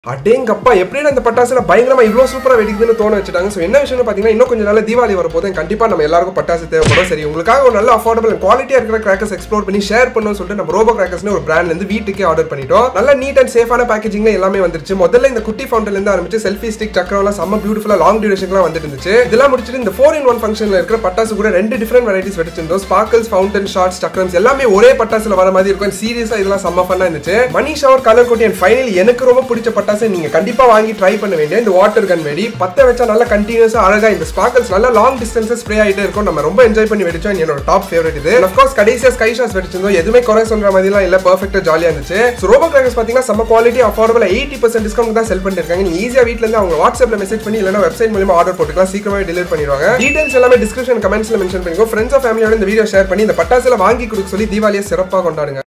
அடேங்கப்பா எப்படிடா இந்த பட்டாசுல பயங்கரமா இவ்வளவு சூப்பரா வெடிக்குதுன்னு தோண வச்சுட்டாங்க ஸோ என்ன விஷயம்னு பாத்தீங்கன்னா இன்னும் கொஞ்சம் நாள் தீபாவளி வரப்போது கண்டிப்பா நம்ம எல்லாருக்கும் பட்டாசு தேவைப்படும் சரி உங்களுக்காக ஒரு நல்ல அஃபோர்டபிள் குவாலிட்டியா இருக்கிற கிராக்கர்ஸ் எக்ஸ்ப்ளோர் பண்ணி ஷேர் பண்ணணும்னு சொல்லிட்டு நம்ம ரோபோ கிராக்கர்ஸ்னு ஒரு பிராண்ட்ல இருந்து வீட்டுக்கே ஆர்டர் பண்ணிட்டோம் நல்ல நீட் அண்ட் சேஃபான பேக்கேஜிங்ல எல்லாமே வந்துருச்சு முதல்ல இந்த குட்டி ஃபவுண்டன்ல இருந்து ஆரம்பிச்சு செல்ஃபி ஸ்டிக் சக்கரம் செம்ம பியூட்டிஃபுல்லா லாங் டியூரேஷன்லாம் வந்துட்டு இருந்துச்சு இதெல்லாம் முடிச்சுட்டு இந்த ஃபோர் இன் ஒன் ஃபங்க்ஷன்ல இருக்கிற பட்டாசு கூட ரெண்டு டிஃபரெண்ட் வெரைட்டிஸ் வெடிச்சிருந்தோம் ஸ்பார்க்கல்ஸ் ஃபவுண்டன் ஷார்ட்ஸ் சக்கரம்ஸ் எல்லாமே ஒரே பட்டாசுல வர மாதிரி இருக்கும் சீரியஸா இதெல்லாம் செம்ம ஃபன்னா இருந்துச்சு மணி ஷவர் கலர் கோட்டி அண்ட் ஃபைனல் எனக்கு ரொம்ப பிடிச்ச பட்டாசு நீங்க கண்டிப்பா வாங்கி ட்ரை பண்ண வேண்டிய இந்த வாட்டர் கன் வெடி பத்த வச்சா நல்லா கண்டினியூஸா அழகா இந்த ஸ்பார்க்கல்ஸ் நல்லா லாங் டிஸ்டன்ஸ் ஸ்ப்ரே ஆயிட்டே இருக்கும் நம்ம ரொம்ப என்ஜாய் பண்ணி வெடிச்சோம் என்னோட டாப் ஃபேவரட் இது ஆஃப் கோர்ஸ் கடைசியா ஸ்கை ஷாட்ஸ் வெடிச்சிருந்தோம் எதுவுமே குறை சொல்ற மாதிரிலாம் இல்ல பெர்ஃபெக்ட்டா ஜாலியா இருந்துச்சு ஸோ ரோபோ கிராக்கர்ஸ் பாத்தீங்கன்னா செம்ம quality affordable eighty percent discount தான் செல் பண்ணிட்டு இருக்காங்க நீங்க ஈஸியா வீட்ல இருந்து அவங்க வாட்ஸ்அப்ல மெசேஜ் பண்ணி இல்லைன்னா வெப்சைட் மூலமா ஆர்டர் போட்டுக்கலாம் சீக்கிரமாவே டெலிவரி பண்ணிடுவாங்க டீடைல்ஸ் எல்லாமே டிஸ்கிரிப்ஷன் கமெண்ட்ஸ்ல மென்ஷன் பண்ணிக்கோ ஃப்ரெண்ட்ஸ் ஆஃப் ஃபேமிலியோட இந்த வீடியோ ஷேர் பண்ணி இந்த பட்டாசுல வாங்கி கொடுக்க சொல்லி தீபாவளியை சிறப்பாக கொண்டாடுங்க